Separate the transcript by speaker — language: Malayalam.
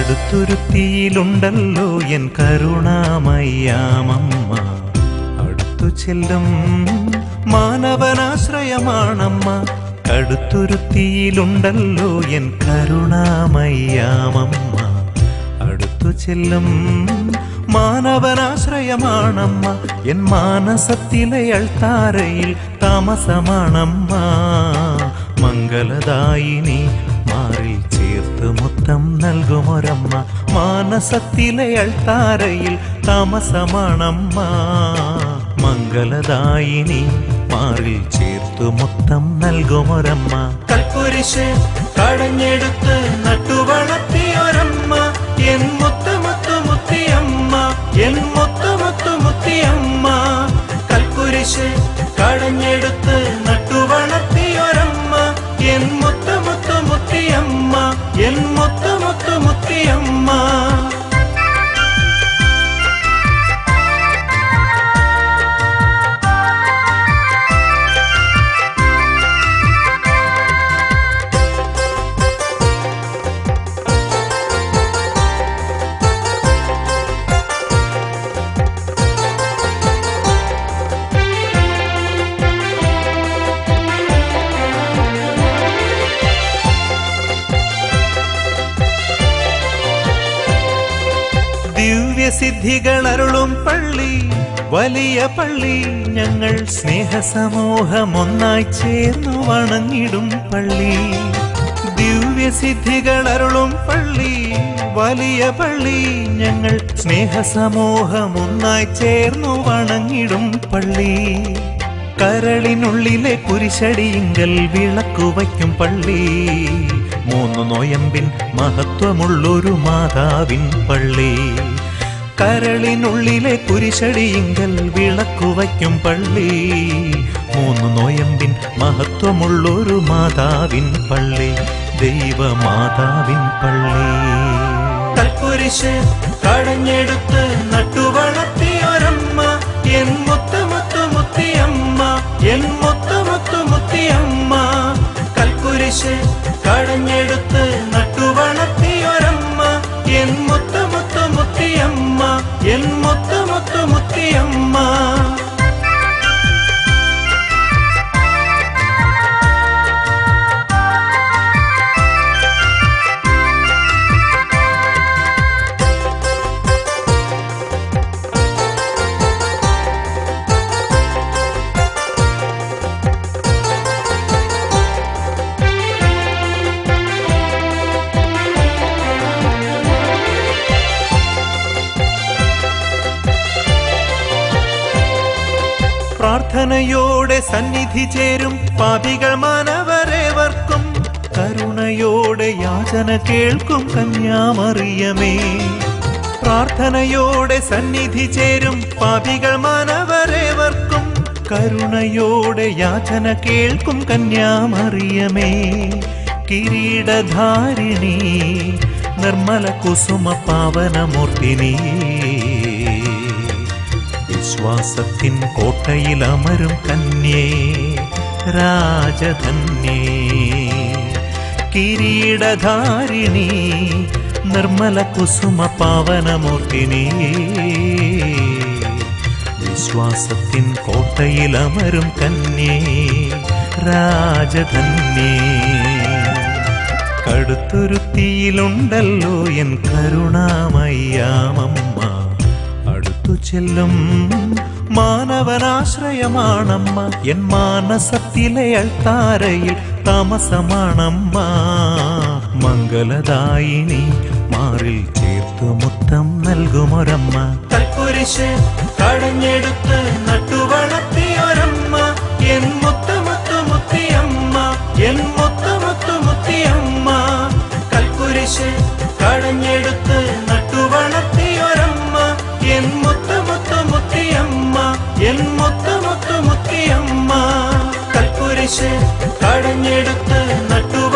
Speaker 1: കടുത്തുരുത്തിയിലുണ്ടല്ലോ എൻ കരുണാമയ്യാമമ്മ അടുത്തു ചെല്ലും മാനവനാശ്രയമാണമ്മ കടുത്തുരുത്തിയിലുണ്ടല്ലോ എൻ കരുണാമയ്യാമമ്മ അടുത്തു ചെല്ലും മാനവനാശ്രയമാണമ്മ എൻ മാനസത്തിലെ അൾത്താരയിൽ താമസമാണമ്മ മംഗലദായിനി മാറിൽ ചേർത്ത് മുത്തം നൽകുമൊരമ്മ മാനസത്തിലെ അൾത്താരയിൽ താമസമാണമ്മ മംഗലദായിനി മാറിൽ ചേർത്തു മുത്തം നൽകുമൊരമ്മ കൽക്കുരിശ് കടഞ്ഞെടുത്ത് നട്ടുവളർത്തിയൊരമ്മ എൻ മുത്തമുത്തു മുത്തിയമ്മ എൻ മുത്തമുത്തു മുത്തിയമ്മ കൽക്കുരിശ് കടഞ്ഞെടുത്ത് നട്ടുവളർത്തിയൊരമ്മ എൻ മുത്തമുത്തു മുത്തിയമ്മ എൻ മുത്തമുത്തു മുത്തിയമ്മ ദിവ്യസിദ്ധികൾ അരുളും പള്ളി വലിയ പള്ളി ഞങ്ങൾ സ്നേഹസമൂഹം ഒന്നായി ചേർന്നു വണങ്ങിടും പള്ളി ദിവ്യസിദ്ധികൾ അരുളും പള്ളി വലിയ പള്ളി ഞങ്ങൾ സ്നേഹസമൂഹം ഒന്നായി ചേർന്നു വണങ്ങിടും പള്ളി കരളിനുള്ളിലെ കുരിശടിയിങ്കൽ വിളക്കു വയ്ക്കും പള്ളി മൂന്നു നോയമ്പിൻ മഹത്വമുള്ളൊരു മാതാവിൻ പള്ളി കരളിനുള്ളിലെ കുരിശടിയിങ്കൽ വിളക്കു വയ്ക്കും പള്ളി മൂന്നു നോയമ്പിൻ മഹത്വമുള്ളൊരു മാതാവിൻ പള്ളി ദൈവമാതാവിൻ പള്ളി കൽക്കുരിശ് കടഞ്ഞെടുത്ത് നട്ടുവളർത്തിയൊരമ്മ എൻ മുത്തമുത്തു മുത്തിയമ്മ എൻ മുത്തമുത്തു മുത്തിയമ്മ കൽക്കുരിശ് കടഞ്ഞെടുത്ത് നട്ടുവളർത്തിയൊരമ്മ എൻ മുത്തമുത്തു മുത്തിയമ്മ എൻ മുത്തമുത്തു മുത്തിയമ്മ പ്രാർത്ഥനയോടെ സന്നിധി ചേരും പാപികൾ മാനവരേവർക്കും കരുണയോടെ യാചന കേൾക്കും കന്യാമറിയമേ പ്രാർത്ഥനയോടെ സന്നിധി ചേരും പാപികൾ മാനവരേവർക്കും കരുണയോടെ യാചന കേൾക്കും കന്യാമറിയമേ കിരീടധാരിണി നിർമ്മല കുസുമ പാവനമൂർത്തിനീ വിശ്വാസത്തിൻ കോട്ടയിൽ അമരും കന്യേ രാജധന്യേ കിരീടധാരിണി നിർമ്മല കുസുമ പാവനമൂർത്തിനി വിശ്വാസത്തിൻ കോട്ടയിൽ അമരും കന്യേ രാജധന്യേ കടുത്തുരുത്തിയിലുണ്ടല്ലോ എൻ കരുണാമയ്യാമമ്മ അടുത്തു ചെല്ലും മാനവനാശ്രയമാണമ്മ എൻ മാനസത്തിലെ അൾത്താരയിൽ താമസമാണമ്മ മംഗലദായിനി മാറിൽ ചേർത്തു മുത്തം നൽകുമൊരമ്മ കൽക്കുരിശ് കടഞ്ഞെടുത്ത് നട്ടുവളർത്തിയൊരമ്മ എൻ മുത്തമുത്തു മുത്തിയമ്മ എൻ മുത്തമുത്തു മുത്തിയമ്മ കൽക്കുരിശ് കടഞ്ഞെടുത്ത് നട്ടുവളർത്തിയൊരമ്മ എൻ മുത്തമുത്തു മുത്തിയമ്മ എൻ മുത്തമുത്തു മുത്തിയമ്മ കൽക്കുരിശ് കടഞ്ഞെടുത്ത് നട്ടു